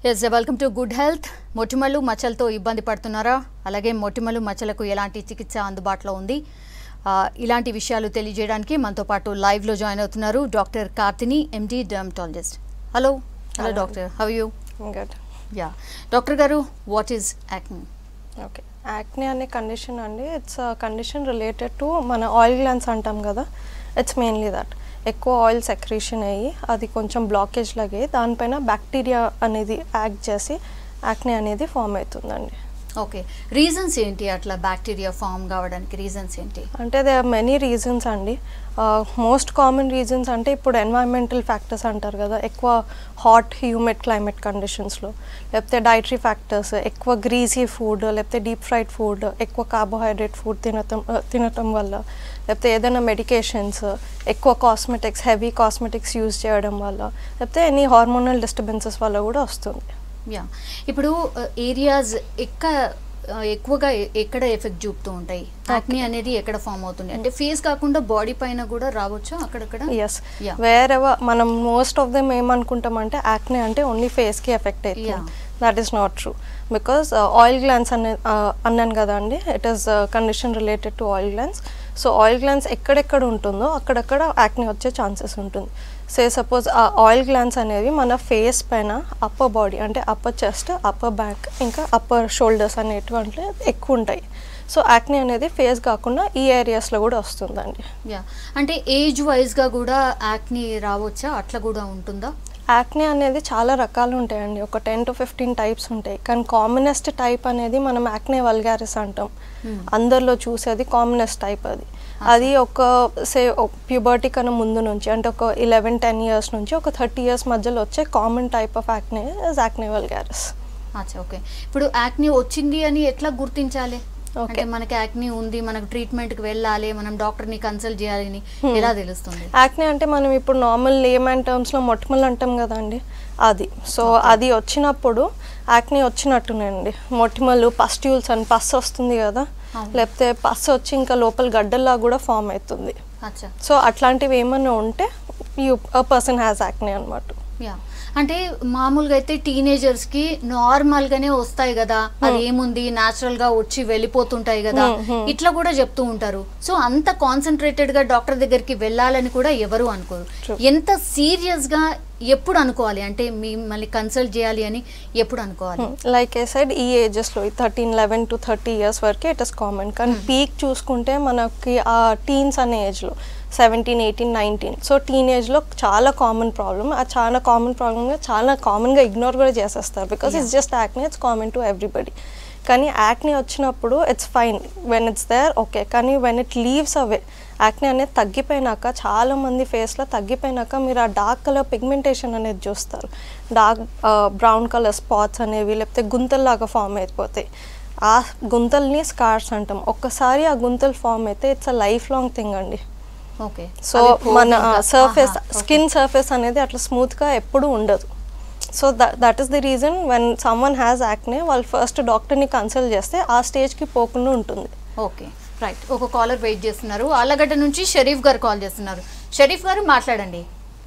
Yes welcome to good health మొటిమలు మచ్చలతో ఇబ్బంది పడుతున్నారా అలాగే మొటిమలు మచ్చలకు ఎలాంటి చికిత్స అందుబాటులో ఉంది ఆ, ఇలాంటి విషయాలు తెలియజేయడానికి మనతో పాటు లైవ్లో జాయిన్ అవుతున్నారు doctor Karthini MD dermatologist hello hello Hello. Doctor how you good yeah doctor garu what is acne okay acne అనే కండిషన్ అండి ఇట్స్ కండిషన్ రిలేటెడ్ టు మన ఆయిల్ గ్లాన్స్ అంటాం కదా ఇట్స్ మెయిన్లీ దట్ ఎక్కువ ఆయిల్ సెక్రేషన్ అయ్యి అది కొంచెం బ్లాకేజ్ లాగే దానిపైన బ్యాక్టీరియా అనేది యాక్ట్ చేసి యాక్నే అనేది ఫామ్ అవుతుందండి ఓకే రీజన్స్ ఏంటి అట్లా బ్యాక్టీరియా ఫామ్ కావడానికి రీజన్స్ ఏంటి అంటే దే ఆర్ మెనీ రీజన్స్ అండి మోస్ట్ కామన్ రీజన్స్ అంటే ఇప్పుడు ఎన్వైరన్మెంటల్ ఫ్యాక్టర్స్ అంటారు కదా ఎక్కువ హాట్ హ్యూమిడ్ క్లైమేట్ కండిషన్స్లో లేకపోతే డైటరీ ఫ్యాక్టర్స్ ఎక్కువ గ్రీసీ ఫుడ్ లేకపోతే డీప్ ఫ్రైడ్ ఫుడ్ ఎక్కువ కార్బోహైడ్రేట్ ఫుడ్ తినటం uh, తినటం వల్ల లేకపోతే ఏదైనా మెడికేషన్స్ ఎక్కువ కాస్మెటిక్స్ హెవీ కాస్మెటిక్స్ యూజ్ చేయడం వల్ల లేకపోతే ఎనీ హార్మోనల్ డిస్టర్బెన్సెస్ వల్ల కూడా వస్తుంది యా ఇప్పుడు ఏరియాస్ ఎక్క ఆ, ఎక్కువగా ఎ- ఎక్కడ ఎఫెక్ట్ చూపుతూ ఉంటాయి యాక్ని అనేది ఎక్కడ ఫామ్ అవుతుంది అంటే ఫేస్ కాకుండా బాడీ పైన కూడా రావచ్చా అక్కడక్కడ ఎస్ Yeah. వేరెవర్ మనం మోస్ట్ ఆఫ్ దెమ్ ఏమనుకుంటామంటే యాక్నే అంటే ఓన్లీ ఫేస్కి ఎఫెక్ట్ Yeah. అవుతుంది that is not true because oil glands అనే uh, అన్నాను కదా అండి it is condition related to oil glands so oil glands ఎక్కడెక్కడ ఉంటుందో అక్కడక్కడ యాక్నే వచ్చే ఛాన్సెస్ ఉంటుంది సే సపోజ్ ఆ ఆయిల్ గ్లాన్స్ అనేవి మన ఫేస్ పైన అప్పర్ బాడీ అంటే అప్పర్ చెస్ట్ అప్పర్ బ్యాక్ ఇంకా అప్పర్ షోల్డర్స్ అనేటువంటి ఎక్కువ ఉంటాయి సో యాక్నే అనేది ఫేస్ కాకుండా ఈ ఏరియాస్లో కూడా వస్తుందండి యా అంటే ఏజ్ వైజ్గా కూడా యాక్ని రావచ్చా అట్లా కూడా ఉంటుందా యాక్నే అనేది చాలా రకాలు ఉంటాయండి ఒక టెన్ టు ఫిఫ్టీన్ టైప్స్ ఉంటాయి కానీ కామనెస్ట్ టైప్ అనేది మనం యాక్నే వల్గారిస్ అంటాం Hmm. అందరిలో చూసేది కామనెస్ట్ టైప్ అది అది ఒక సే ప్యూబర్టీ కన్నా ముందు నుంచి అంటే ఒక ఇలెవెన్ టెన్ ఇయర్స్ నుంచి ఒక థర్టీ ఇయర్స్ మధ్యలో వచ్చే common type of acne acne vulgaris అచ్చా ఓకే ఇప్పుడు యాక్ని వచ్చింది అని ఎట్లా గుర్తించాలి Okay. అంటే మనకి యాక్ని ఉంది మనకు ట్రీట్మెంట్కి వెళ్ళాలి మనం డాక్టర్ని కన్సల్ట్ చేయాలని Hmm. ఎలా తెలుస్తుంది యాక్నే అంటే మనం ఇప్పుడు నార్మల్ లేమన్ టర్మ్స్లో మొటిమలు అంటాం కదండి అది సో అది వచ్చినప్పుడు యాక్నే వచ్చినట్టునండి మొటిమలు పస్ట్యూల్స్ అని పస్ వస్తుంది కదా అవును. లేకపోతే పస్ వచ్చి ఇంకా లోపల గడ్డల్లా కూడా ఫామ్ అవుతుంది అచ్చా సో అట్లాంటివి ఏమన్నా ఉంటే you a person has acne అనమాట యా అంటే మామూలుగా అయితే టీనేజర్స్ కి నార్మల్ గానే వస్తాయి కదా అది ఏముంది నాచురల్ గా వచ్చి వెళ్ళిపోతుంటాయి కదా Hmm, hmm. ఇట్లా కూడా చెప్తూ ఉంటారు సో అంత కాన్సన్ట్రేటెడ్ గా డాక్టర్ దగ్గరికి వెళ్ళాలని కూడా ఎవరు అనుకోరు True. ఎంత సీరియస్ గా ఎప్పుడు అనుకోవాలి అంటే మిమ్మల్ని కన్సల్ట్ చేయాలి అని ఎప్పుడు అనుకోవాలి లైక్ ఏ సైడ్ ఈ ఏజెస్లో thirteen eleven to thirty years వరకే ఇట్ ఇస్ కామన్ కానీ పీక్ చూసుకుంటే మనకి ఆ టీన్స్ అనే ఏజ్లో seventeen eighteen nineteen so teen ఏజ్లో చాలా కామన్ ప్రాబ్లమ్ ఆ చాలా కామన్ ప్రాబ్లమ్గా చాలా కామన్గా ఇగ్నోర్ కూడా చేసేస్తారు because it's just acne it's common to everybody కానీ యాక్నే వచ్చినప్పుడు it's fine when it's there okay కానీ when it leaves away acne అనేది తగ్గిపోయినాక చాలా మంది ఫేస్లో తగ్గిపోయినాక మీరు ఆ డార్క్ కలర్ పిగ్మెంటేషన్ అనేది చూస్తారు డార్క్ బ్రౌన్ కలర్ స్పాట్స్ అనేవి లేకపోతే గుంతల్లాగా ఫామ్ అయిపోతాయి ఆ గుంతల్ని స్కార్స్ అంటాం ఒక్కసారి ఆ గుంతలు ఫామ్ అయితే it's a life long thing అండి ఓకే సో మన సర్ఫేస్ స్కిన్ సర్ఫేస్ అనేది అట్లా స్మూత్గా ఎప్పుడూ ఉండదు so that is the reason when someone has acne వాళ్ళు ఫస్ట్ డాక్టర్ని కన్సల్ట్ చేస్తే ఆ స్టేజ్కి పోకుండా ఉంటుంది ఓకే రైట్ ఒక కాలర్ వెయిట్ చేస్తున్నారు ఆళ్ళగడ్డ నుంచి షరీఫ్ గారు కాల్ చేస్తున్నారు షరీఫ్ గారు మాట్లాడండి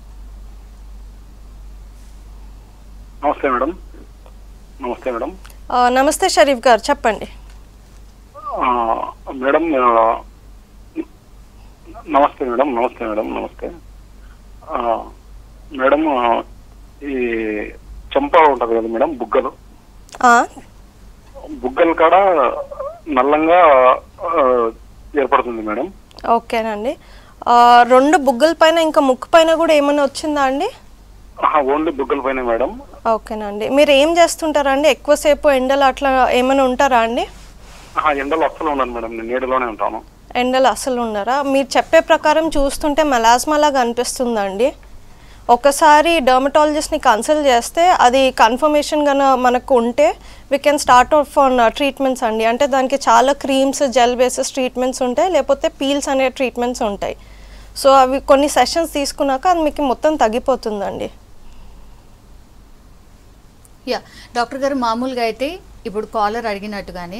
నమస్తే మేడం నమస్తే మేడం ఆ, నమస్తే షరీఫ్ గారు చెప్పండి ఆ, మేడం ఆ, నమస్తే మేడం నమస్తే మేడం నమస్తే ఆ, మేడం ఆ, ఈ చెంప ఉంటుంది కదా మేడం బుగ్గలు ఆ, బుగ్గల కాడ నల్లంగా ఆ, ఏర్పడుతుంది మేడం ఓకేనండి ఆ, రెండు బుగ్గల పైన ఇంకా ముక్కు పైన కూడా ఏమైనా వచ్చిందా అండి ఆహా, ఓన్లీ బుగ్గల పైన మేడం ఓకేనండి మీరు ఏం చేస్తుంటారండి ఎక్కువసేపు ఎండలు అట్లా ఏమైనా ఉంటారా అండి ఆహా, ఎండలో అస్సలు ఉన్నాను మేడం నేను నీడలోనే ఉంటాను ఎండలు అసలు ఉన్నారా మీరు చెప్పే ప్రకారం చూస్తుంటే మెలాస్మా లాగా అనిపిస్తుందండి ఒకసారి డర్మటాలజిస్ట్ని కన్సల్ట్ చేస్తే అది కన్ఫర్మేషన్ గన మనకు ఉంటే we can start off on treatments అండి అంటే దానికి చాలా క్రీమ్స్ జెల్ బేసెస్ ట్రీట్మెంట్స్ ఉంటాయి లేకపోతే పీల్స్ అనే ట్రీట్మెంట్స్ ఉంటాయి సో అవి కొన్ని సెషన్స్ తీసుకున్నాక అది మీకు మొత్తం తగ్గిపోతుందండి యా డాక్టర్ గారు మామూలుగా అయితే ఇప్పుడు కాలర్ అడిగినట్టుగానే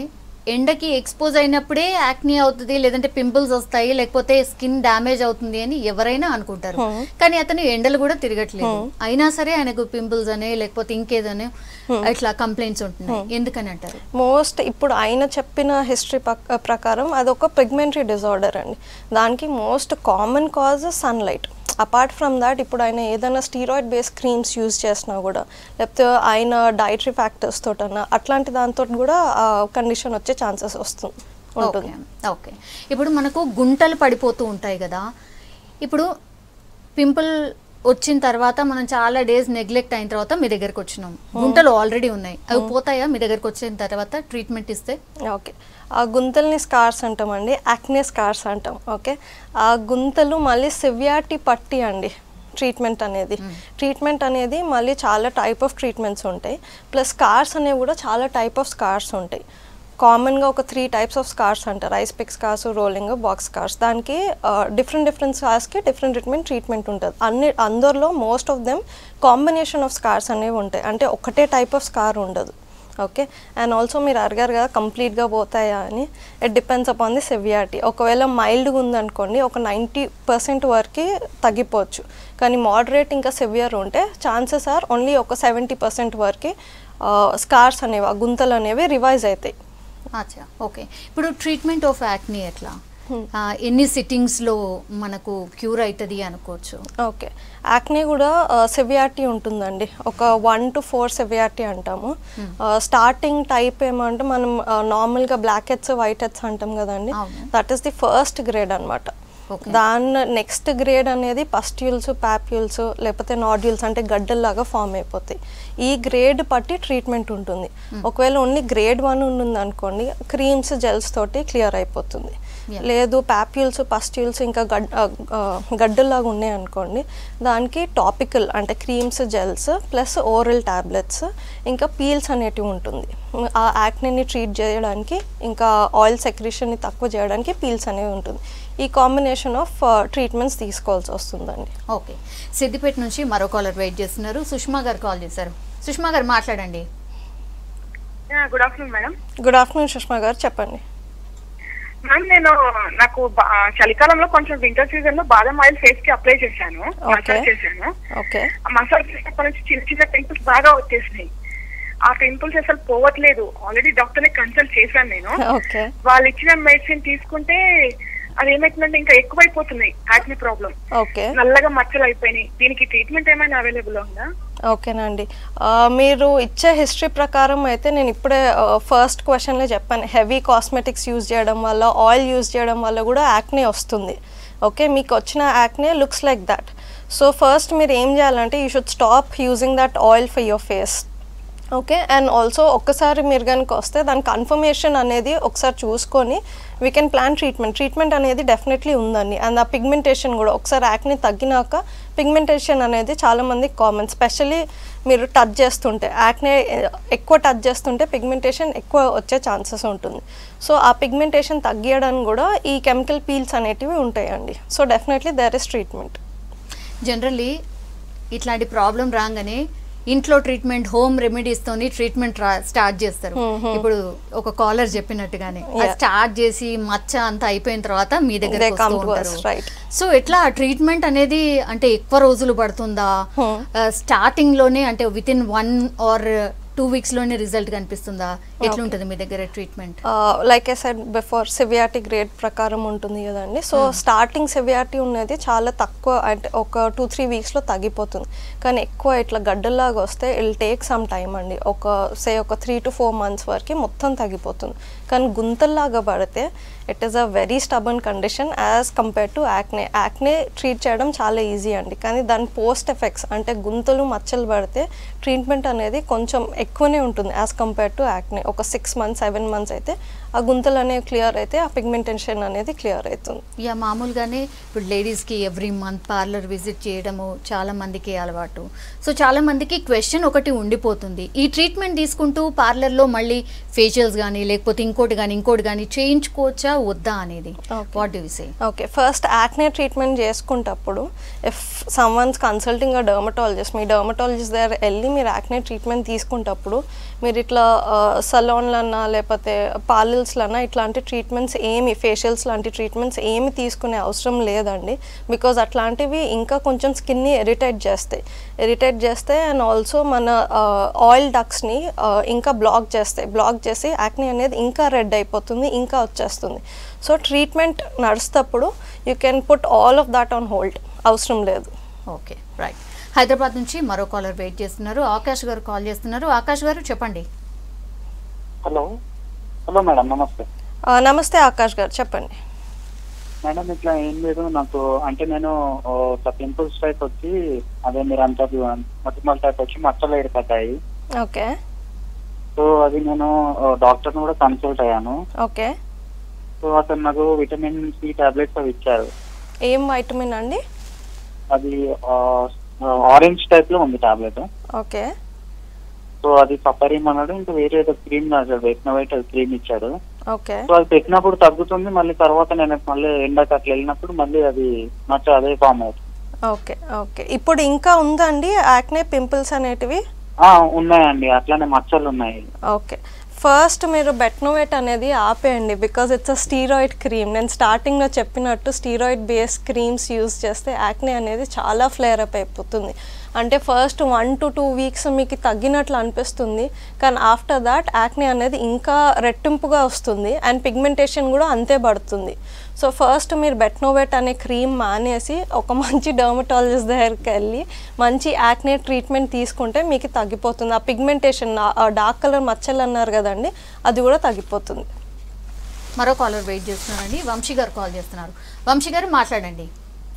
ఎండకి ఎక్స్పోజ్ అయినప్పుడే యాక్నీ అవుతుంది లేదంటే పింపుల్స్ వస్తాయి లేకపోతే స్కిన్ డ్యామేజ్ అవుతుంది అని ఎవరైనా అనుకుంటారు కానీ అతను ఎండలు కూడా తిరగట్లేదు అయినా సరే ఆయనకు పింపుల్స్ అనే లేకపోతే ఇంకేదనే ఇట్లా కంప్లైంట్స్ ఉంటున్నాయి ఎందుకని అంటారు మోస్ట్ ఇప్పుడు ఆయన చెప్పిన హిస్టరీ ప్రకారం అదొక పిగ్మెంటరీ డిజార్డర్ అండి దానికి most common cause sunlight apart from that ఇప్పుడు ఆయన ఏదైనా స్టీరాయిడ్ బేస్ క్రీమ్స్ యూజ్ చేసినా కూడా లేకపోతే ఆయన డైటరీ ఫ్యాక్టర్స్ తోటన్నా అట్లాంటి దాంతో కూడా కండిషన్ వచ్చే ఛాన్సెస్ వస్తుంది ఉంటుంది ఓకే ఓకే ఇప్పుడు మనకు గుంటలు పడిపోతూ ఉంటాయి కదా ఇప్పుడు పింపుల్ వచ్చిన తర్వాత మనం చాలా డేస్ నెగ్లెక్ట్ అయిన తర్వాత మీ దగ్గరకు వచ్చినాం గుంటలు ఆల్రెడీ ఉన్నాయి అవి పోతాయా మీ దగ్గరకు వచ్చిన తర్వాత ట్రీట్మెంట్ ఇస్తే ఓకే ఆ గుంతల్ని స్కార్స్ అంటామండి యాక్నే స్కార్స్ అంటాం ఓకే ఆ గుంతలు మళ్ళీ సివియారిటీ పట్టి అండి ట్రీట్మెంట్ అనేది ట్రీట్మెంట్ అనేది మళ్ళీ చాలా టైప్ ఆఫ్ ట్రీట్మెంట్స్ ఉంటాయి ప్లస్ స్కార్స్ అనేవి కూడా చాలా టైప్ ఆఫ్ స్కార్స్ ఉంటాయి కామన్గా ఒక త్రీ టైప్స్ ఆఫ్ స్కార్స్ అంటారు ice pick scars rolling box scars దానికి డిఫరెంట్ డిఫరెంట్ స్కార్స్కి డిఫరెంట్ డిఫరెంట్ ట్రీట్మెంట్ ఉంటుంది అన్ని అందరిలో most of them combination of scars అనేవి ఉంటాయి అంటే ఒకటే టైప్ ఆఫ్ స్కార్ ఉండదు ఓకే అండ్ ఆల్సో మీరు అడిగారు కదా కంప్లీట్గా పోతాయా అని it depends upon the severity ఒకవేళ మైల్డ్గా ఉందనుకోండి ఒక నైంటీ పర్సెంట్ వరకు తగ్గిపోవచ్చు కానీ మోడరేట్ ఇంకా సెవియర్ ఉంటే ఛాన్సెస్ ఆర్ ఓన్లీ ఒక సెవెంటీ పర్సెంట్ వరకు స్కార్స్ అనేవి ఆ గుంతలు అనేవి రివైజ్ అవుతాయి అచ్చా ఓకే ఇప్పుడు ట్రీట్మెంట్ ఆఫ్ యాక్నీ ఎట్లా ఆ, ఎన్ని సిట్టింగ్స్ లో మనకు క్యూర్ అవుతుంది అనుకోవచ్చు ఓకే యాక్నే కూడా సెవియారిటీ ఉంటుందండి ఒక వన్ టు ఫోర్ సెవియారిటీ అంటాము స్టార్టింగ్ టైప్ ఏమంటే మనం నార్మల్గా బ్లాక్ హెడ్స్ వైట్ హెడ్స్ అంటాం కదండి అవును. That is the first grade అనమాట Okay. దాని నెక్స్ట్ గ్రేడ్ అనేది పస్ట్యూల్స్ ప్యాప్యూల్స్ లేకపోతే నాడ్యూల్స్ అంటే గడ్డల్లాగా ఫామ్ అయిపోతాయి ఈ గ్రేడ్ బట్టి ట్రీట్మెంట్ ఉంటుంది ఒకవేళ ఓన్లీ గ్రేడ్ వన్ ఉంది అనుకోండి క్రీమ్స్ జెల్స్ తోటి క్లియర్ అయిపోతుంది Yeah. లేదు ప్యాప్యూల్స్ పస్ట్యూల్స్ ఇంకా గడ్ ఆ, ఆ, గడ్డల్లాగా ఉన్నాయి అనుకోండి దానికి టాపికల్ అంటే creams gels plus oral tablets ఇంకా పీల్స్ అనేటివి ఉంటుంది ఆ యాక్నేని ట్రీట్ చేయడానికి ఇంకా ఆయిల్ సెక్రేషన్ని తక్కువ చేయడానికి పీల్స్ అనేవి ఉంటుంది ఈ కాంబినేషన్ ఆఫ్ ట్రీట్మెంట్స్ తీసుకోవాల్సి వస్తుందండి ఓకే సిద్దిపేట నుంచి మరో కాలర్ వెయిట్ చేస్తున్నారు సుష్మా గారు కాల్ చేశారు సుష్మా గారు మాట్లాడండి good afternoon madam good afternoon Sushma garu చెప్పండి మ్యామ్ నేను నాకు బా- చలికాలంలో కొంచెం వింటర్ సీజన్ లో బాదం ఆయిల్ ఫేస్ కి అప్లై చేశాను మసాజ్ చేశాను ఓకే ఆ మసాజ్ చేసినప్పటి నుంచి చిన్న చిన్న పింపుల్స్ బాగా వచ్చేసినాయి ఆ పింపుల్స్ అసలు పోవట్లేదు ఆల్రెడీ డాక్టర్ ని కన్సల్ట్ చేశాను నేను ఓకే వాళ్ళు ఇచ్చిన మెడిసిన్ తీసుకుంటే అది ఏమైతుందంటే ఇంకా ఎక్కువైపోతున్నాయి యాక్ని ప్రాబ్లం ఓకే నల్లగా మచ్చలు అయిపోయినాయి దీనికి ట్రీట్మెంట్ ఏమైనా అవైలబుల్ ఉందా ఓకేనండి ఆ, మీరు ఇచ్చే హిస్టరీ ప్రకారం అయితే నేను ఇప్పుడే ఫస్ట్ క్వశ్చన్లో చెప్పాను హెవీ కాస్మెటిక్స్ యూజ్ చేయడం వల్ల ఆయిల్ యూజ్ చేయడం వల్ల కూడా యాక్నే వస్తుంది ఓకే మీకు వచ్చిన acne looks like that so first మీరు ఏం చేయాలంటే you should stop using that oil for your face okay and also ఒక్కసారి మీరు కనుక వస్తే దాని కన్ఫర్మేషన్ అనేది ఒకసారి చూసుకొని we can plan treatment treatment అనేది డెఫినెట్లీ ఉందండి అండ్ ఆ పిగ్మెంటేషన్ కూడా ఒకసారి యాక్ని తగ్గినాక పిగ్మెంటేషన్ అనేది చాలా మందికి కామన్ స్పెషలీ మీరు టచ్ చేస్తుంటే యాక్నే ఎక్కువ టచ్ చేస్తుంటే పిగ్మెంటేషన్ ఎక్కువ వచ్చే ఛాన్సెస్ ఉంటుంది సో ఆ పిగ్మెంటేషన్ తగ్గియడానికి కూడా ఈ కెమికల్ పీల్స్ అనేటివి ఉంటాయండి so definitely there is treatment generally ఇట్లాంటి ప్రాబ్లం రాగానే ఇంట్లో ట్రీట్మెంట్ హోమ్ రెమెడీస్ తోని ట్రీట్మెంట్ స్టార్ట్ చేస్తారు ఇప్పుడు ఒక కాలర్ చెప్పినట్టుగానే స్టార్ట్ చేసి మచ్చ అంతా అయిపోయిన తర్వాత మీ They దగ్గర come to us, right. So ఎట్లా ట్రీట్మెంట్ అనేది అంటే ఎక్కువ రోజులు పడుతుందా స్టార్టింగ్ లోనే అంటే with in one or two weeks లోనే రిజల్ట్ కనిపిస్తుందా ఎట్లుంటది మీ దగ్గర treatment like I said before severity grade ప్రకారం ఉంటుంది కదండి సో స్టార్టింగ్ సివియారిటీ ఉన్నది చాలా తక్కువ అంటే ఒక టూ త్రీ వీక్స్లో తగ్గిపోతుంది కానీ ఎక్కువ ఇట్లా గడ్డల్లాగా వస్తే ఇల్ టేక్ సమ్ టైం అండి ఒక సే ఒక త్రీ టు ఫోర్ మంత్స్ వరకు మొత్తం తగ్గిపోతుంది కానీ గుంతల్లాగా పడితే it is a very stubborn condition as compare to acne acne treat చేయడం చాలా ఈజీ అండి కానీ దాని పోస్ట్ ఎఫెక్ట్స్ అంటే గుంతలు మచ్చలు పడితే ట్రీట్మెంట్ అనేది కొంచెం ఎక్కువనే ఉంటుంది యాజ్ కంపేర్ టు యాక్నే ఒక సిక్స్ మంత్స్ సెవెన్ మంత్స్ అయితే ఆ గుంతలు అనేవి క్లియర్ అయితే ఆ పిగ్మెంటేషన్ అనేది క్లియర్ అవుతుంది యా మామూలుగానే ఇప్పుడు లేడీస్కి ఎవ్రీ మంత్ పార్లర్ విజిట్ చేయడము చాలా మందికి అలవాటు సో చాలా మందికి క్వశ్చన్ ఒకటి ఉండిపోతుంది ఈ ట్రీట్మెంట్ తీసుకుంటూ పార్లర్లో మళ్ళీ ఫేషియల్స్ కానీ లేకపోతే ఇంకోటి కానీ ఇంకోటి కానీ చేయించుకోవచ్చా వద్దా అనేది Okay. What do say okay first acne treatment చేసుకుంటప్పుడు ఇఫ్ సమ్వన్స్ కన్సల్టింగ్ డర్మటాలజిస్ట్ మీ డర్మటాలజిస్ట్ దగ్గర వెళ్ళి మీరు యాక్నే ట్రీట్మెంట్ తీసుకుంటప్పుడు మీరు ఇట్లా సలోన్లన్నా లేకపోతే పార్లర్స్లన్నా ఇట్లాంటి ట్రీట్మెంట్స్ ఏమి ఫేషియల్స్ లాంటి ట్రీట్మెంట్స్ ఏమి తీసుకునే అవసరం లేదండి బికాజ్ అట్లాంటివి ఇంకా కొంచెం స్కిన్ని ఇరిటేట్ చేస్తాయి ఇరిటేట్ చేస్తే అండ్ ఆల్సో మన ఆయిల్ డక్స్ని ఇంకా బ్లాక్ చేస్తాయి బ్లాక్ చేసి యాక్ని అనేది ఇంకా రెడ్ అయిపోతుంది ఇంకా వచ్చేస్తుంది సో ట్రీట్మెంట్ నడుస్తప్పుడు you can put all of that on hold అవసరం లేదు ఓకే రైట్ హైదరాబాద్ నుంచి మరో కాలర్ వెయిట్ చేస్తున్నారు ఆకాష్ గారు కాల్ చేస్తున్నారు ఆకాష్ గారు చెప్పండి హలో హలో మేడం నమస్తే ఆ, నమస్తే ఆకాష్ గారు చెప్పండి మేడం ఇట్లా ఏం లేదు నాకు అంటే నేను పింపుల్స్ టైప్ వచ్చి అదే మీరు అంటారు మొటిమల్ టైప్ వచ్చి మచ్చలు ఏర్పడ్డాయి ఓకే సో అది నేను డాక్టర్ని కూడా కన్సల్ట్ అయ్యాను ఓకే సో అతను నాకు విటమిన్ సి టాబ్లెట్స్ అవి ఇచ్చారు ఏం వైటమిన్ అండి అది ఆరెంజ్ టైప్ లో ఉంది టాబ్లెట్ ఓకే సో అది సఫరీం అన్నాడు ఇంకా వేరే ఏదో క్రీమ్ రాశాడు వెట్న వైట్ అది క్రీమ్ ఇచ్చాడు ఓకే సో అది పెట్టినప్పుడు తగ్గుతుంది మళ్ళీ తర్వాత నేను మళ్ళీ ఎండకు అట్లా వెళ్ళినప్పుడు మళ్ళీ అది మచ్చ అదే ఫామ్ అవుతుంది ఓకే ఓకే ఇప్పుడు ఇంకా ఉందండి యాక్నే పింపుల్స్ అనేటివి ఆ, ఉన్నాయండి అట్లానే మచ్చలు ఉన్నాయి ఓకే ఫస్ట్ మీరు బెట్నోవేట్ అనేది ఆపేయండి because it's a steroid cream నేను స్టార్టింగ్లో చెప్పినట్టు స్టీరాయిడ్ బేస్ క్రీమ్స్ యూస్ చేస్తే యాక్నే అనేది చాలా ఫ్లేర్ అప్ అయిపోతుంది అంటే first one to two weeks మీకు తగ్గినట్లు అనిపిస్తుంది కానీ ఆఫ్టర్ దాట్ యాక్నే అనేది ఇంకా రెట్టింపుగా వస్తుంది అండ్ పిగ్మెంటేషన్ కూడా అంతే పడుతుంది సో ఫస్ట్ మీరు బెట్నోవేట్ అనే క్రీమ్ మానేసి ఒక మంచి డర్మటాలజిస్ట్ దగ్గరికి వెళ్ళి మంచి యాక్నే ట్రీట్మెంట్ తీసుకుంటే మీకు తగ్గిపోతుంది ఆ పిగ్మెంటేషన్ డార్క్ కలర్ మచ్చలు అన్నారు కదండి అది కూడా తగ్గిపోతుంది మరో కాలర్ వెయిట్ చేస్తున్నారండి వంశీ గారు కాల్ చేస్తున్నారు వంశీ గారు మాట్లాడండి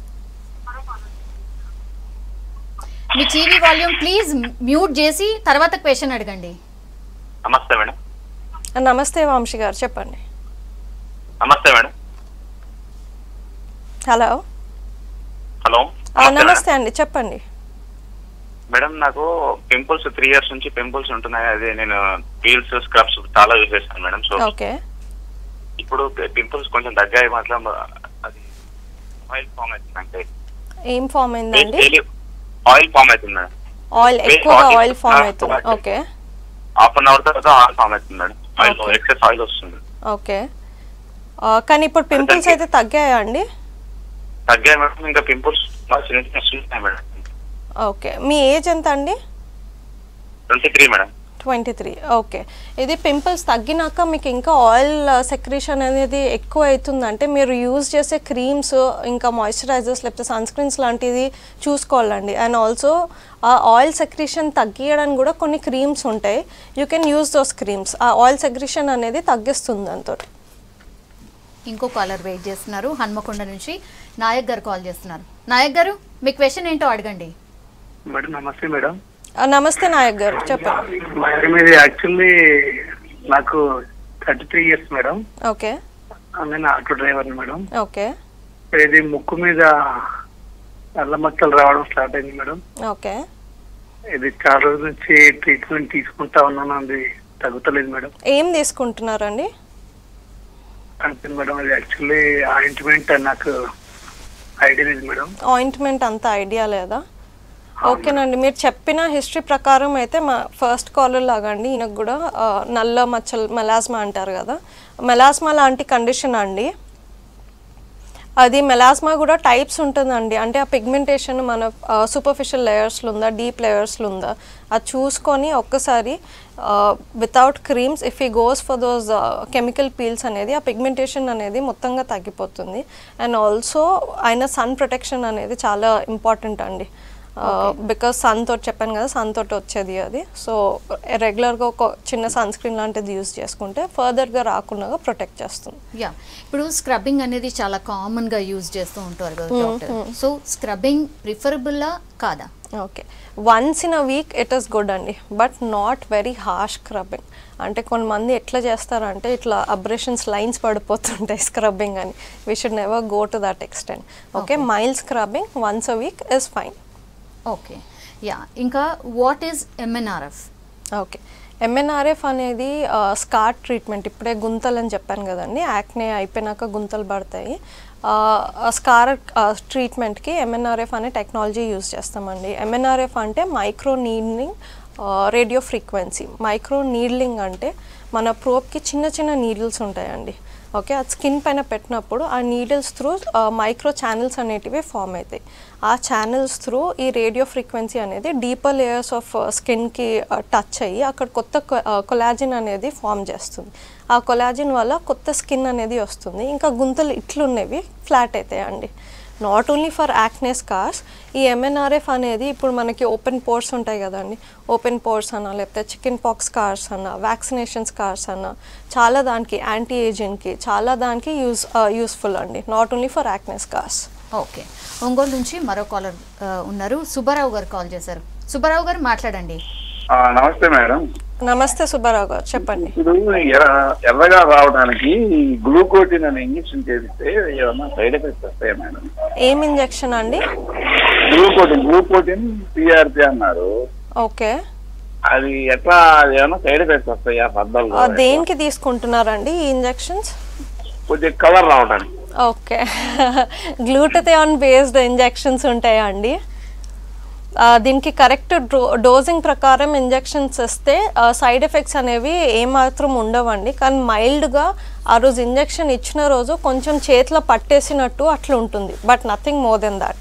మీ టీవీ వాల్యూమ్ ప్లీజ్ మ్యూట్ చేసి తర్వాత క్వశ్చన్ అడగండి నమస్తే మేడం నమస్తే వంశీ గారు చెప్పండి నమస్తే మేడం హలో హలో ఆ, నమస్తే నమస్తే అండి చెప్పండి మేడం నాకు పింపుల్స్ త్రీ ఇయర్స్ నుంచి పింపుల్స్ ఉంటున్నాయి అదే నేను పీల్స్ స్క్రబ్స్ చాలా యూజ్ చేస్తాను మేడం సో ఓకే ఇప్పుడు పింపుల్స్ కొంచెం తగ్గాయి మాత్రం అది ఆయిల్ ఫామ్ అవుతుంది అంటే ఏం ఫామ్ అయిందండి డైలీ ఆయిల్ ఫామ్ అవుతుంది మేడం ఆయిల్ ఎక్కువగా oil- ఆయిల్ ఫామ్ ఆ, అవుతుంది okay. Okay half an hour తర్వాత ఆయిల్ ఫామ్ అవుతుంది madam oil Okay. Excess oil వస్తుంది ఓకే ఆ, కానీ ఇప్పుడు పింపుల్స్ అయితే తగ్గాయా అండి తగ్గాయి మేడం ఇంకా పింపుల్స్ చిన్న చిన్న వస్తున్నాయి మేడం ఓకే మీ ఏజ్ ఎంత అండి twenty three madam twenty three okay ఇది పింపుల్స్ తగ్గినాక మీకు ఇంకా ఆయిల్ సెక్రేషన్ అనేది ఎక్కువ అవుతుందంటే మీరు యూజ్ చేసే క్రీమ్స్ ఇంకా మాయిశ్చరైజర్స్ లేకపోతే సన్ స్క్రీన్స్ లాంటిది చూసుకోవాలండి అండ్ ఆల్సో ఆ ఆయిల్ సెక్రేషన్ తగ్గియడానికి కూడా కొన్ని క్రీమ్స్ ఉంటాయి you can use those creams ఆ ఆయిల్ సెక్రేషన్ అనేది తగ్గిస్తుంది దాంతో ఇంకో కాలర్ వెయిట్ చేస్తున్నారు హన్మకొండ నుంచి నాయక్ గారు కాల్ చేస్తున్నారు నాయక్ గారు మీ క్వశ్చన్ ఏంటో అడగండి మేడం నమస్తే మేడం నమస్తే నాయక్ గారు చెప్పండి మేడం ఇది యాక్చువల్లీ నాకు thirty three years madam okay నేను ఆటో డ్రైవర్ని మేడం ఓకే ఇది ముక్కు మీద నల్ల మచ్చలు రావడం స్టార్ట్ అయింది మేడం ఓకే ఇది చాలా రోజుల నుంచి ట్రీట్మెంట్ తీసుకుంటా ఉన్నాను అది తగ్గుతలేదు మేడం ఏం తీసుకుంటున్నారండి అంటే మేడం అది యాక్చువల్లీ ఆయింట్మెంట్ నాకు ఐడియా లేదు మేడం ఆయింట్మెంట్ అంత ఐడియా లేదా ఓకేనండి మీరు చెప్పిన హిస్టరీ ప్రకారం అయితే మా ఫస్ట్ కాలర్ లాగండి ఈయనకు కూడా ఆ, నల్ల మచ్చలు మెలాస్మా అంటారు కదా మెలాస్మా లాంటి కండిషన్ అండి అది మెలాస్మా కూడా టైప్స్ ఉంటుందండి అంటే ఆ పిగ్మెంటేషన్ మన సూపర్ఫిషియల్ లేయర్స్లో ఉందా డీప్ లేయర్స్లో ఉందా అది చూసుకొని ఒక్కసారి without creams if he goes for those chemical peels అనేది ఆ పిగ్మెంటేషన్ అనేది మొత్తంగా తగ్గిపోతుంది అండ్ ఆల్సో ఆయన సన్ ప్రొటెక్షన్ అనేది చాలా ఇంపార్టెంట్ అండి బికాస్ సన్ తోటి చెప్పాను కదా సన్ తోటి వచ్చేది అది సో రెగ్యులర్గా ఒక చిన్న సన్ స్క్రీన్ లాంటిది యూజ్ చేసుకుంటే ఫర్దర్గా రాకుండా ప్రొటెక్ట్ చేస్తుంది యా ఇప్పుడు స్క్రబ్బింగ్ అనేది చాలా కామన్ గా యూజ్ చేస్తూ ఉంటారు కదా డాక్టర్ సో స్క్రబ్బింగ్ ప్రిఫరబుల్లా కాదా okay once in a week it is good అండి but not very harsh scrubbing అంటే కొంతమంది ఎట్లా చేస్తారంటే ఇట్లా అబ్రేషన్స్ లైన్స్ పడిపోతుంటాయి స్క్రబ్బింగ్ అని we should never go to that extent okay mild scrubbing once a week is fine okay yeah ఇంకా what is MNRF okay MNRF అనేది స్కార్ ట్రీట్మెంట్ ఇప్పుడే గుంతలు అని చెప్పాను కదండి యాక్నే అయిపోయినాక గుంతలు పడతాయి స్కార్ ట్రీట్మెంట్కి ఎంఎన్ఆర్ఎఫ్ అనే టెక్నాలజీ యూజ్ చేస్తామండి ఎంఎన్ఆర్ఎఫ్ అంటే micro needling radio frequency micro needling అంటే మన ప్రోబ్కి చిన్న చిన్న నీడిల్స్ ఉంటాయండి ఓకే అది స్కిన్ పైన పెట్టినప్పుడు ఆ నీడిల్స్ త్రూ మైక్రో ఛానల్స్ అనేటివి ఫామ్ అవుతాయి ఆ ఛానల్స్ త్రూ ఈ రేడియో ఫ్రీక్వెన్సీ అనేది డీపర్ లేయర్స్ ఆఫ్ స్కిన్కి టచ్ అయ్యి అక్కడ కొత్త కొలాజిన్ అనేది ఫామ్ చేస్తుంది ఆ కొలాజిన్ వల్ల కొత్త స్కిన్ అనేది వస్తుంది ఇంకా గుంతలు ఇట్లున్నవి ఫ్లాట్ అవుతాయండి not only for acne scars ఈ ఎంఎన్ఆర్ఎఫ్ అనేది ఇప్పుడు మనకి ఓపెన్ పోర్స్ ఉంటాయి కదండి ఓపెన్ పోర్స్ అన్న లేకపోతే చికెన్ పాక్స్ కార్స్ అన్న వ్యాక్సినేషన్స్ కార్స్ అన్న చాలా దానికి యాంటీ ఏజింగ్కి చాలా దానికి యూజ్ యూస్ఫుల్ అండి not only for acne scars okay Ongole నుంచి మరో కాలర్ ఉన్నారు సుబ్బారావు గారు కాల్ చేశారు సుబ్బారావు గారు మాట్లాడండి ఆ, నమస్తే మేడం నమస్తే సుబ్బారావు గారు చెప్పండి ఇప్పుడు ఎర్ర- ఎర్రగా రావడానికి గ్లూకోటిన్ అనే ఇంజక్షన్ చేస్తే ఏమన్నా సైడ్ ఎఫెక్ట్స్ వస్తాయా మేడం ఏం ఇంజెక్షన్ అండి గ్లూకోటిన్ గ్లూకోటిన్ పిఆర్పి అన్నారు ఓకే అది ఎట్లా అది ఏమన్నా సైడ్ ఎఫెక్ట్స్ వస్తాయా ఆ, పద్దలు దేనికి తీసుకుంటున్నారండి ఈ ఇంజెక్షన్స్ కొద్దిగా కలర్ రావడానికి ఓకే గ్లూటథియాన్ బేస్డ్ ఇంజెక్షన్స్ ఉంటాయా అండి ఆ, దీనికి కరెక్ట్ డో డోజింగ్ ప్రకారం ఇంజెక్షన్స్ ఇస్తే సైడ్ ఎఫెక్ట్స్ అనేవి ఏమాత్రం ఉండవండి కానీ మైల్డ్గా ఆ రోజు ఇంజెక్షన్ ఇచ్చిన రోజు కొంచెం చేతిలో పట్టేసినట్టు అట్లా ఉంటుంది but nothing more then that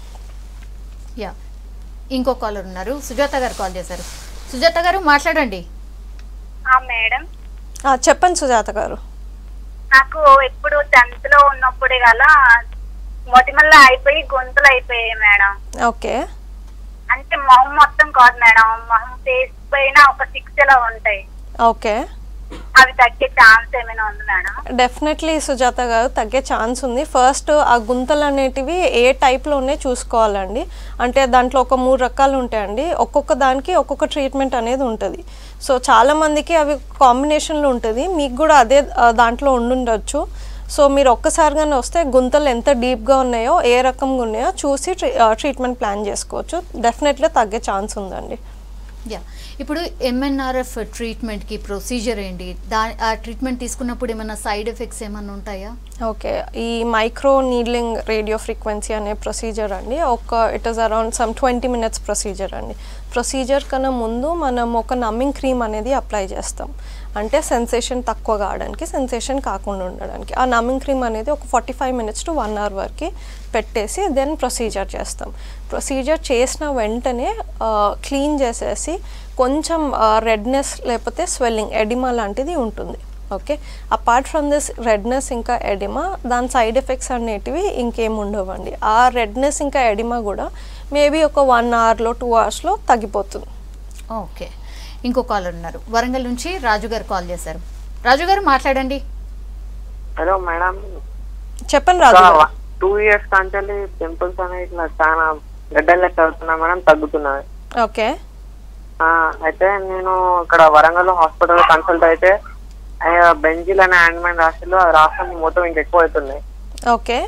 yeah ఇంకో కాలర్ ఉన్నారు సుజాత గారు కాల్ చేశారు సుజాత గారు మాట్లాడండి ఆ మేడం చెప్పండి సుజాత గారు నాకు ఎప్పుడు టెన్త్ లో ఉన్నప్పుడు గల మొటిమల్ల అయిపోయి గొంతులు అయిపోయాయి మేడం ఓకే అంటే మొహం మొత్తం కాదు మేడం మొహం ఫేస్ పైన ఒక సిక్స్ ఇలా ఉంటాయి ఓకే అవి తగ్గే ఛాన్స్ ఏమైనా ఉంది మేడం డెఫినెట్లీ సుజాత గారు తగ్గే ఛాన్స్ ఉంది ఫస్ట్ ఆ గుంతలు అనేటివి ఏ టైప్లో ఉన్నాయి చూసుకోవాలండి అంటే దాంట్లో ఒక మూడు రకాలు ఉంటాయండి ఒక్కొక్క దానికి ఒక్కొక్క ట్రీట్మెంట్ అనేది ఉంటుంది సో చాలామందికి అవి కాంబినేషన్లో ఉంటుంది మీకు కూడా అదే ఆ, దాంట్లో ఉండుండొచ్చు సో మీరు ఒక్కసారిగానే వస్తే గుంతలు ఎంత డీప్గా ఉన్నాయో ఏ రకంగా ఉన్నాయో చూసి ట్రీ ట్రీట్మెంట్ ప్లాన్ చేసుకోవచ్చు డెఫినెట్లీ తగ్గే ఛాన్స్ ఉందండి యా ఇప్పుడు ఎంఎన్ఆర్ఎఫ్ ట్రీట్మెంట్కి ప్రొసీజర్ ఏంటి దా ఆ ట్రీట్మెంట్ తీసుకున్నప్పుడు ఏమైనా సైడ్ ఎఫెక్ట్స్ ఏమైనా ఉంటాయా ఓకే ఈ మైక్రో నీడ్లింగ్ రేడియో ఫ్రీక్వెన్సీ అనే ప్రొసీజర్ అండి ఒక it is around some twenty minutes procedure అండి ప్రొసీజర్ కన్నా ముందు మనం ఒక నమ్మింగ్ క్రీమ్ అనేది అప్లై చేస్తాం అంటే సెన్సేషన్ తక్కువ కావడానికి సెన్సేషన్ కాకుండా ఉండడానికి ఆ నమ్మింగ్ క్రీమ్ అనేది ఒక forty five minutes to one hour వరకు పెట్టేసి దెన్ ప్రొసీజర్ చేస్తాం ప్రొసీజర్ చేసిన వెంటనే క్లీన్ చేసేసి కొంచెం రెడ్నెస్ లేకపోతే స్వెల్లింగ్ ఎడిమా లాంటిది ఉంటుంది okay apart from this redness ఇంకా ఎడిమా దాని సైడ్ ఎఫెక్ట్స్ అనేటివి ఇంకేం ఉండవండి ఆ రెడ్నెస్ ఇంకా ఎడిమా కూడా మేబీ ఒక వన్ అవర్లో టూ అవర్స్లో తగ్గిపోతుంది ఓకే ఇంకో కాలర్ ఉన్నారు వరంగల్ నుంచి రాజు గారు కాల్ చేశారు రాజు గారు మాట్లాడండి హలో మేడం చెప్పండి రాజు గారు. టూ ఇయర్స్ కంటే పింపుల్స్ అనేవి ఇట్లా చాలా గడ్డలు లెక్క అవుతున్నా మేడం తగ్గుతున్నాయి ఓకే ఆ, అయితే నేను ఇక్కడ వరంగల్ హాస్పిటల్ కన్సల్ట్ అయితే బెంజిల్ అనే ఆయింట్మెంట్ రాసిలో అది రాసిన మొత్తం ఇంకా ఎక్కువ అవుతున్నాయి ఓకే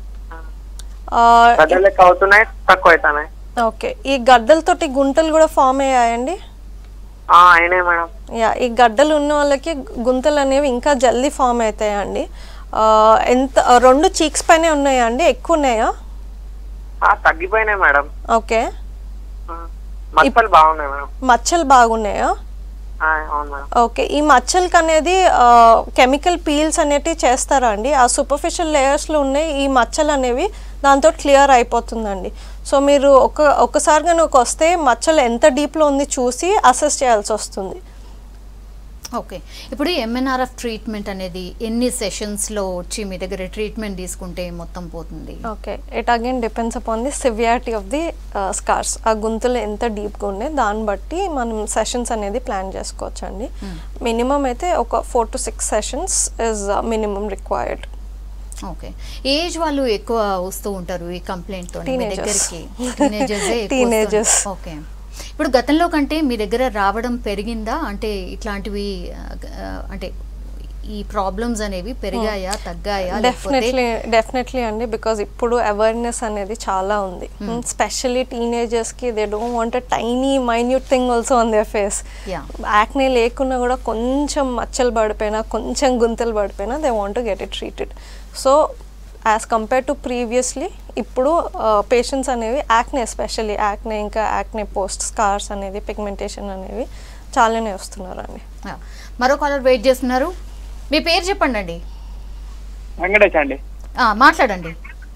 ఆ, గడ్డలు లెక్క అవుతున్నాయి తక్కువ అవుతున్నాయి ఓకే ఈ గడ్డలతోటి గుంటలు కూడా ఫామ్ అయ్యాయండి ఆ, అయినాయి మేడం యా ఈ గడ్డలు ఉన్న వాళ్ళకి గుంతలు అనేవి ఇంకా జల్దీ ఫామ్ అవుతాయండి ఆ, ఎంత రెండు చీక్స్ పైనే ఉన్నాయా అండి ఎక్కువ ఉన్నాయా ఆ, తగ్గిపోయినాయి మేడం ఓకే ఆ, మచ్చలు బాగున్నాయి మేడం మచ్చలు బాగున్నాయా ఆ, అవును మేడం ఓకే ఈ మచ్చలకి అనేది కెమికల్ పీల్స్ అనేటివి చేస్తారా అండి ఆ సూపర్ఫిషియల్ లేయర్స్లో ఉన్నాయి ఈ మచ్చలు అనేవి దాంతో క్లియర్ అయిపోతుందండి సో మీరు ఒక ఒక్కసారిగా నువ్వు వస్తే మచ్చలు ఎంత డీప్లో ఉంది చూసి అసెస్ చేయాల్సి వస్తుంది ఓకే ఇప్పుడు ఎంఎన్ఆర్ఎఫ్ ట్రీట్మెంట్ అనేది ఎన్ని సెషన్స్లో వచ్చి మీ దగ్గర ట్రీట్మెంట్ తీసుకుంటే మొత్తం పోతుంది okay it again depends upon the severity of the scars ఆ గుంతలు ఎంత డీప్గా ఉన్నాయి దాన్ని బట్టి మనం సెషన్స్ అనేది ప్లాన్ చేసుకోవచ్చు అండి మినిమం అయితే ఒక four to six sessions is minimum required okay age వాళ్ళు ఎక్కువ వస్తూ ఉంటారు ఈ కంప్లైంట్ తో మీ Teenagers. దగ్గరికి Teenagers ఏ ఎక్కువ Teenagers. వస్తున్నారు. ఓకే ఇప్పుడు గతంలో కంటే మీ దగ్గర రావడం పెరిగిందా అంటే ఇట్లాంటివి ఆ, ఆ, అంటే ఈ ప్రాబ్లమ్స్ అనేవి పెరిగాయా తగ్గాయా లేకపోతే డెఫినెట్లీ డెఫినెట్లీ అండి బికాజ్ ఇప్పుడు అవేర్నెస్ అనేది చాలా ఉంది స్పెషల్లీ టీనేజర్స్కి they don't want tiny minute thing also on their face Yeah. Acne లేకున్నా కూడా కొంచెం మచ్చలు పడిపోయినా కొంచెం గుంతలు పడిపోయినా they want get it treated so as compare to previously ఇప్పుడు పేషెంట్స్ అనేవి యాక్నే ఎస్పెషల్లీ యాక్నే ఇంకా యాక్నే పోస్ట్ స్కార్స్ అనేది పిగ్మెంటేషన్ అనేవి చాలానే వస్తున్నారండి ఆ, మరో కాలర్ వెయిట్ చేస్తున్నారు మీ పేరు చెప్పండి అండి వెంకటేష్ అండి ఆ, మాట్లాడండి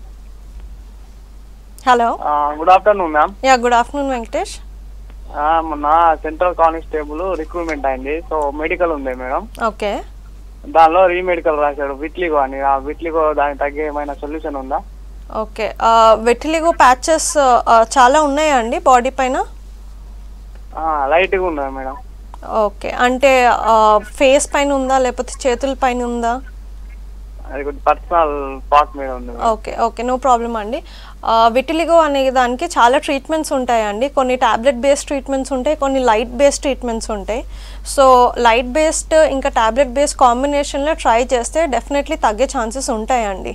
hello good afternoon ma'am yeah good afternoon Venkatesh మొన్న సెంట్రల్ కానిస్టేబుల్ రిక్రూట్మెంట్ అయింది సో మెడికల్ ఉంది మేడం ఓకే దానిలో రీమెడికల్ రాశాడు విట్లిగో అని ఆ విట్లిగో దానికి తగ్గ ఏమైనా సొల్యూషన్ ఉందా ఓకే వెటిలిగో ప్యాచెస్ చాలా ఉన్నాయా అండి బాడీ పైన లైట్గా ఉన్నది మేడం ఓకే అంటే ఫేస్ పైన ఉందా లేకపోతే చేతుల పైన ఉందా అది పర్సనల్ పార్ట్ మీద ఉంది ఓకే ఓకే నో ప్రాబ్లం అండి విటిలిగో అనే దానికి చాలా ట్రీట్మెంట్స్ ఉంటాయండి కొన్ని టాబ్లెట్ బేస్డ్ ట్రీట్మెంట్స్ ఉంటాయి కొన్ని లైట్ బేస్డ్ ట్రీట్మెంట్స్ ఉంటాయి సో లైట్ బేస్డ్ ఇంకా టాబ్లెట్ బేస్డ్ కాంబినేషన్లో ట్రై చేస్తే డెఫినెట్లీ తగ్గే ఛాన్సెస్ ఉంటాయండి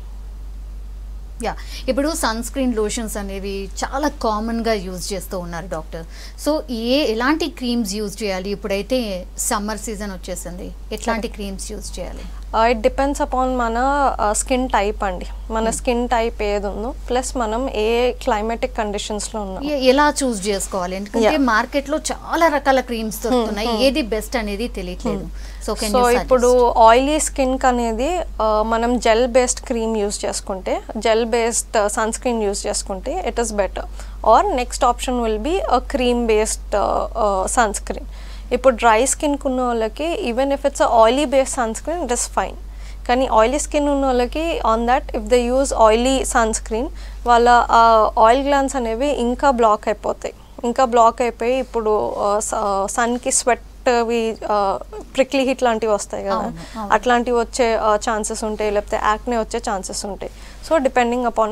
యా ఇప్పుడు సన్ స్క్రీన్ లోషన్స్ అనేవి చాలా కామన్గా యూజ్ చేస్తూ ఉన్నారు డాక్టర్ సో ఏ ఎలాంటి క్రీమ్స్ యూజ్ చేయాలి ఇప్పుడైతే సమ్మర్ సీజన్ వచ్చేసింది ఎట్లాంటి క్రీమ్స్ యూజ్ చేయాలి ఇట్ డిపెండ్స్ అపాన్ మన స్కిన్ టైప్ అండి మన స్కిన్ టైప్ ఏది ఉందో ప్లస్ మనం ఏ క్లైమాటిక్ కండిషన్స్లో ఉన్నాం ఎ- ఎలా చూస్ చేసుకోవాలి ఎందుకంటే Yeah. మార్కెట్ లో చాలా రకాల క్రీమ్స్ దొరుకుతున్నాయి ఏది బెస్ట్ అనేది తెలియట్లేదు సో కెన్ సో ఇప్పుడు ఆయిలీ స్కిన్ అనేది ఆ, మనం జెల్ బేస్డ్ క్రీమ్ యూస్ చేసుకుంటే gel based sun screen use చేసుకుంటే it is better or next option will be cream based sun screen ఇప్పుడు డ్రై స్కిన్ ఉన్న వాళ్ళకి even if it's oily based sun screen it is fine కానీ oily skin ఉన్న వాళ్ళకి on that if they use oily sun screen వాళ్ళ oil glands అనేవి ఇంకా black అయిపోతాయి ఇంకా బ్లాక్ అయిపోయి ఇప్పుడు సన్కి స్వెట్ ప్రిక్లీ హిట్ లాంటివి వస్తాయి కదా అవును, అవును. అట్లాంటివి వచ్చే ఛాన్సెస్ ఉంటాయి లేకపోతే యాక్నే వచ్చే ఛాన్సెస్ ఉంటాయి so depending upon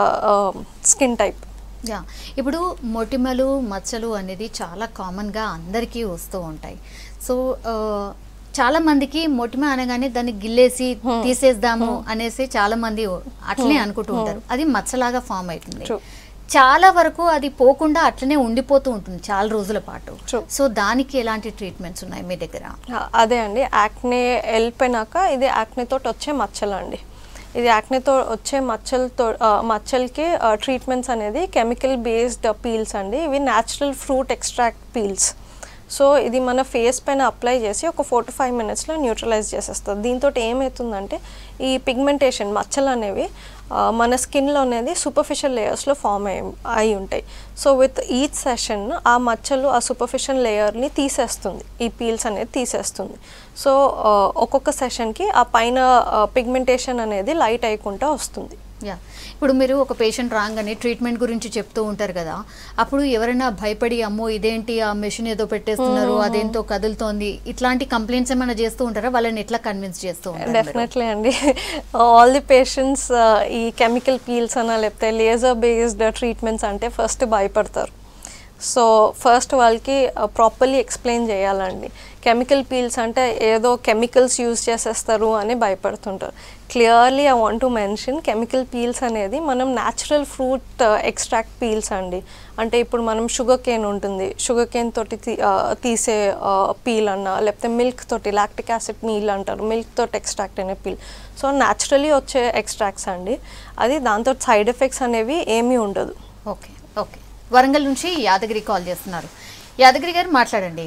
skin type yeah ఇప్పుడు మొటిమలు మచ్చలు అనేది చాలా కామన్గా అందరికీ వస్తూ ఉంటాయి సో ఆ, చాలా మందికి మొటిమ అనగానే దాన్ని గిల్లేసి తీసేద్దాము అనేసి చాలా మంది అట్లనే అనుకుంటూ ఉంటారు అది మచ్చలాగా ఫామ్ అవుతుంది True. చాలా వరకు అది పోకుండా అట్లనే ఉండిపోతూ ఉంటుంది చాలా రోజుల పాటు True. సో దానికి ఎలాంటి ట్రీట్మెంట్స్ ఉన్నాయి మీ దగ్గర అదే అండి యాక్నే వెళ్ళిపోయినాక ఇది యాక్నే తోటి వచ్చే మచ్చలు అండి ఇది యాక్నేతో వచ్చే మచ్చలతో ఆ, మచ్చలకి ట్రీట్మెంట్స్ అనేది కెమికల్ బేస్డ్ పీల్స్ అండి ఇవి natural fruit extract peels so ఇది మన ఫేస్ పైన అప్లై చేసి ఒక ఫోర్ టు ఫైవ్ మినిట్స్లో న్యూట్రలైజ్ చేసేస్తుంది దీంతో ఏమవుతుందంటే ఈ పిగ్మెంటేషన్ మచ్చలు అనేవి ఆ, మన స్కిన్లో అనేది సూపర్ఫిషియల్ లేయర్స్లో ఫామ్ అయి అయి ఉంటాయి సో విత్ ఈచ్ సెషన్ ఆ మచ్చలు ఆ సూపర్ఫిషియల్ లేయర్ని తీసేస్తుంది ఈ పీల్స్ అనేది తీసేస్తుంది సో ఆ, ఒక్కొక్క సెషన్కి ఆ పైన పిగ్మెంటేషన్ అనేది లైట్ అయ్యకుండా వస్తుంది యా ఇప్పుడు మీరు ఒక పేషెంట్ రాగానే ట్రీట్మెంట్ గురించి చెప్తూ ఉంటారు కదా అప్పుడు ఎవరైనా భయపడి అమ్మో ఇదేంటి ఆ మెషిన్ ఏదో పెట్టేస్తున్నారు అదేంతో కదులుతోంది ఇట్లాంటి కంప్లైంట్స్ ఏమైనా చేస్తూ ఉంటారా వాళ్ళని ఎట్లా కన్విన్స్ చేస్తూ ఉంటారు మీరు? డెఫినెట్లీ అండి ఆల్ ది పేషెంట్స్ ఈ కెమికల్ పీల్స్ అన్న లేకపోతే లేజర్ బేస్డ్ ట్రీట్మెంట్స్ అంటే ఫస్ట్ భయపడతారు సో ఫస్ట్ వాళ్ళకి ప్రాపర్లీ ఎక్స్ప్లెయిన్ చేయాలండి కెమికల్ పీల్స్ అంటే ఏదో కెమికల్స్ యూజ్ చేసేస్తారు అని భయపడుతుంటారు clearly I want to mention chemical peels అనేది మనం న్యాచురల్ ఫ్రూట్ ఎక్స్ట్రాక్ట్ పీల్స్ అండి అంటే ఇప్పుడు మనం షుగర్ కేన్ ఉంటుంది షుగర్ కేన్ తోటి తీ- ఆ, తీసే పీల్ అన్న లేకపోతే మిల్క్ తోటి లాక్టిక్ యాసిడ్ మీల్ అంటారు మిల్క్ తోటి ఎక్స్ట్రాక్ట్ అనే పీల్ సో న్యాచురలీ వచ్చే ఎక్స్ట్రాక్ట్స్ అండి అది దాంతో సైడ్ ఎఫెక్ట్స్ అనేవి ఏమీ ఉండదు ఓకే ఓకే వరంగల్ నుంచి యాదగిరి కాల్ చేస్తున్నారు యాదగిరి గారు మాట్లాడండి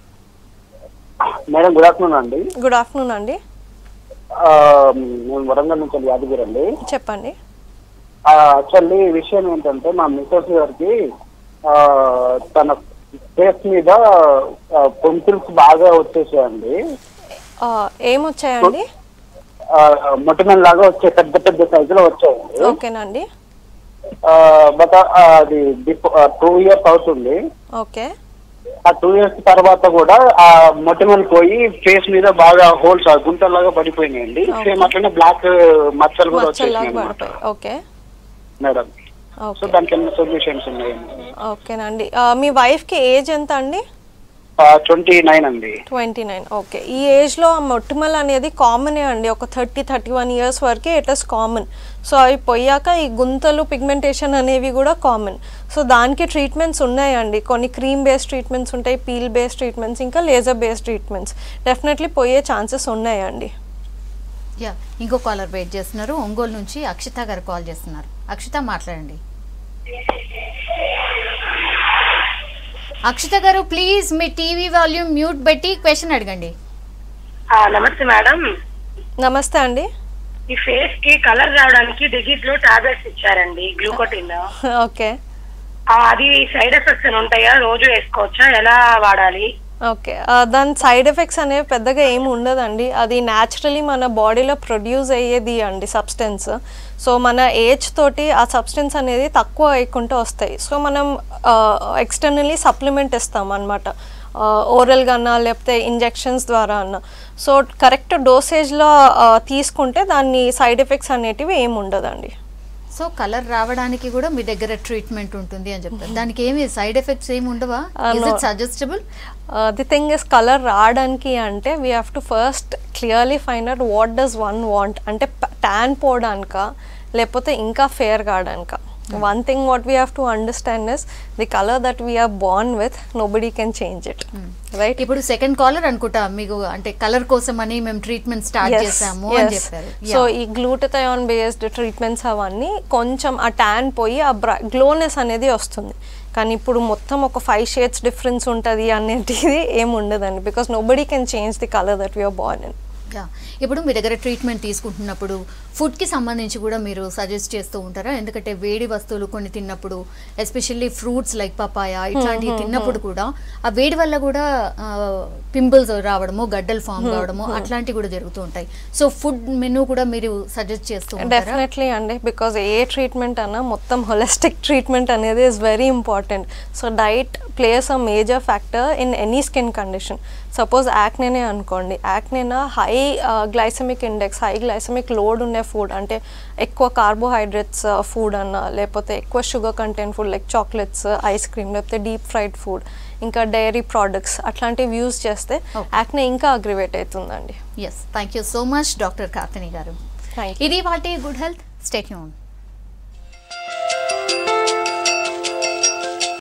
మేడం గుడ్ ఆఫ్టర్నూన్ అండి గుడ్ ఆఫ్టర్నూన్ అండి ఆ, నేను వరంగల్ నుంచి యాదగిరి అండి చెప్పండి యాక్చువల్లీ విషయం ఏంటంటే మా మిస్సెస్ గారికి ఆ, తన ఫేస్ మీద పొంపిల్స్ బాగా వచ్చేసాయండి ఆ, ఏమొచ్చాయండి మొట్టమొదటి లాగా వచ్చే పెద్ద పెద్ద సైజులో వచ్చాయండి ఓకేనండి బట్ అది టూ ఇయర్స్ అవుతుంది ఓకే ఆ టూ ఇయర్స్ తర్వాత కూడా ఆ మొట్టమొదటి పోయి ఫేస్ మీద బాగా హోల్స్ గుంటలాగా పడిపోయినాయండి Okay. సేమ్ అట్లనే బ్లాక్ మచ్చలు కూడా మచ్చల్లాగా వచ్చేసినాయి అన్నమాట. పడిపోయి ఓకే మేడం సో ఓకే దానికి ఎన్ని సొల్యూషన్స్ ఉన్నాయండి ఓకేనండి ఆ, మీ వైఫ్కి ఏజ్ ఎంత అండి ట్వంటీ నైన్ అండి ట్వంటీ నైన్ ఓకే ఈ ఏజ్లో ఆ మొటిమల్ అనేది కామనే అండి ఒక థర్టీ థర్టీ వన్ ఇయర్స్ వరకే ఇట్ ఇస్ కామన్ సో అవి పోయాక ఈ గుంతలు పిగ్మెంటేషన్ అనేవి కూడా కామన్ సో దానికి ట్రీట్మెంట్స్ ఉన్నాయండి కొన్ని క్రీమ్ బేస్డ్ ట్రీట్మెంట్స్ ఉంటాయి పీల్ బేస్డ్ ట్రీట్మెంట్స్ ఇంకా లేజర్ బేస్డ్ ట్రీట్మెంట్స్ డెఫినెట్లీ పోయే ఛాన్సెస్ ఉన్నాయండి యా ఇంకో కాలర్ వెయిట్ చేస్తున్నారు ఒంగోలు నుంచి అక్షిత గారు కాల్ చేస్తున్నారు అక్షిత మాట్లాడండి అక్షిత గారు ప్లీజ్ మీ టీవీ వాల్యూమ్ మ్యూట్ పెట్టి క్వశ్చన్ అడగండి ఆ, నమస్తే మేడం నమస్తే అండి ఈ ఫేస్ కి కలర్ రావడానికి డిజిట్ లో టాబ్లెట్స్ ఇచ్చారండి గ్లూకోటిన్ ఓకే అది సైడ్ ఎఫెక్ట్స్ అని ఉంటాయా రోజు వేసుకోవచ్చా ఎలా వాడాలి ఓకే ఆ, దాని సైడ్ ఎఫెక్ట్స్ అనేవి పెద్దగా ఏమి ఉండదండి అది న్యాచురలీ మన బాడీలో ప్రొడ్యూస్ అయ్యేది అండి సబ్స్టెన్స్ సో మన ఏజ్ తోటి ఆ సబ్స్టెన్స్ అనేది తక్కువ అయ్యకుంటూ వస్తాయి సో మనం ఎక్స్టర్నలీ సప్లిమెంట్ ఇస్తాం అనమాట ఓరల్గా అన్నా లేకపోతే ఇంజెక్షన్స్ ద్వారా అన్నా సో కరెక్ట్ డోసేజ్లో తీసుకుంటే దాన్ని సైడ్ ఎఫెక్ట్స్ అనేటివి ఏమి ఉండదండి సో కలర్ రావడానికి కూడా మీ దగ్గర ట్రీట్మెంట్ ఉంటుంది అని చెప్తారు దానికి ఏమి సైడ్ ఎఫెక్ట్స్ ఏమి ఉండవా Uh, is no. It suggestable the thing is colour రావడానికి అంటే we have to first clearly find out what does one want అంటే ట్యాన్ పోవడానిక లేకపోతే ఇంకా ఫేర్ కావడానిక one thing what we have to understand is the colour that we are born with nobody can change it right ఇప్పుడు second caller అనుకుంటా మీకు అంటే colour కోసం అని మేము ట్రీట్మెంట్ స్టార్ట్ చేసాము అని చెప్పారు సో ఈ గ్లూటథయాన్ బేస్డ్ ట్రీట్మెంట్స్ అవన్నీ కొంచెం ఆ ట్యాన్ పోయి ఆ బ్ర గ్లోనెస్ అనేది వస్తుంది కానీ ఇప్పుడు మొత్తం ఒక ఫైవ్ షేడ్స్ డిఫరెన్స్ ఉంటుంది అనేది ఏమి ఉండదండి because nobody can change the colour that we are born in yeah ఇప్పుడు మీ దగ్గర ట్రీట్మెంట్ తీసుకుంటున్నప్పుడు ఫుడ్కి సంబంధించి కూడా మీరు సజెస్ట్ చేస్తూ ఉంటారా ఎందుకంటే వేడి వస్తువులు కొన్ని తిన్నప్పుడు ఎస్పెషల్లీ ఫ్రూట్స్ లైక్ పపాయ ఇట్లాంటివి తిన్నప్పుడు కూడా ఆ వేడి వల్ల కూడా పింపుల్స్ రావడము గడ్డలు ఫామ్ కావడము అట్లాంటివి కూడా జరుగుతూ ఉంటాయి సో ఫుడ్ మెనూ కూడా మీరు సజెస్ట్ చేస్తూ ఉంటారా డెఫినెట్లీ అండి బికాజ్ ఏ ట్రీట్మెంట్ అన్నా మొత్తం హొలిస్టిక్ ట్రీట్మెంట్ అనేది is very important so diet plays a major factor in any skin condition suppose యాక్నేనే అనుకోండి యాక్నేనా high glycemic index high glycemic load ఉండే ఫుడ్ అంటే ఎక్కువ కార్బోహైడ్రేట్స్ ఫుడ్ అన్న లేకపోతే ఎక్కువ sugar content food like chocolates ice cream లేకపోతే డీప్ ఫ్రైడ్ ఫుడ్ ఇంకా డైరీ ప్రోడక్ట్స్ అట్లాంటివి యూజ్ చేస్తే యాక్నే ఇంకా అగ్రివేట్ అవుతుందండి yes thank you so much doctor Karthini గారు థ్యాంక్ ఇది వాటి గుడ్ హెల్త్ స్టేట్ యూన్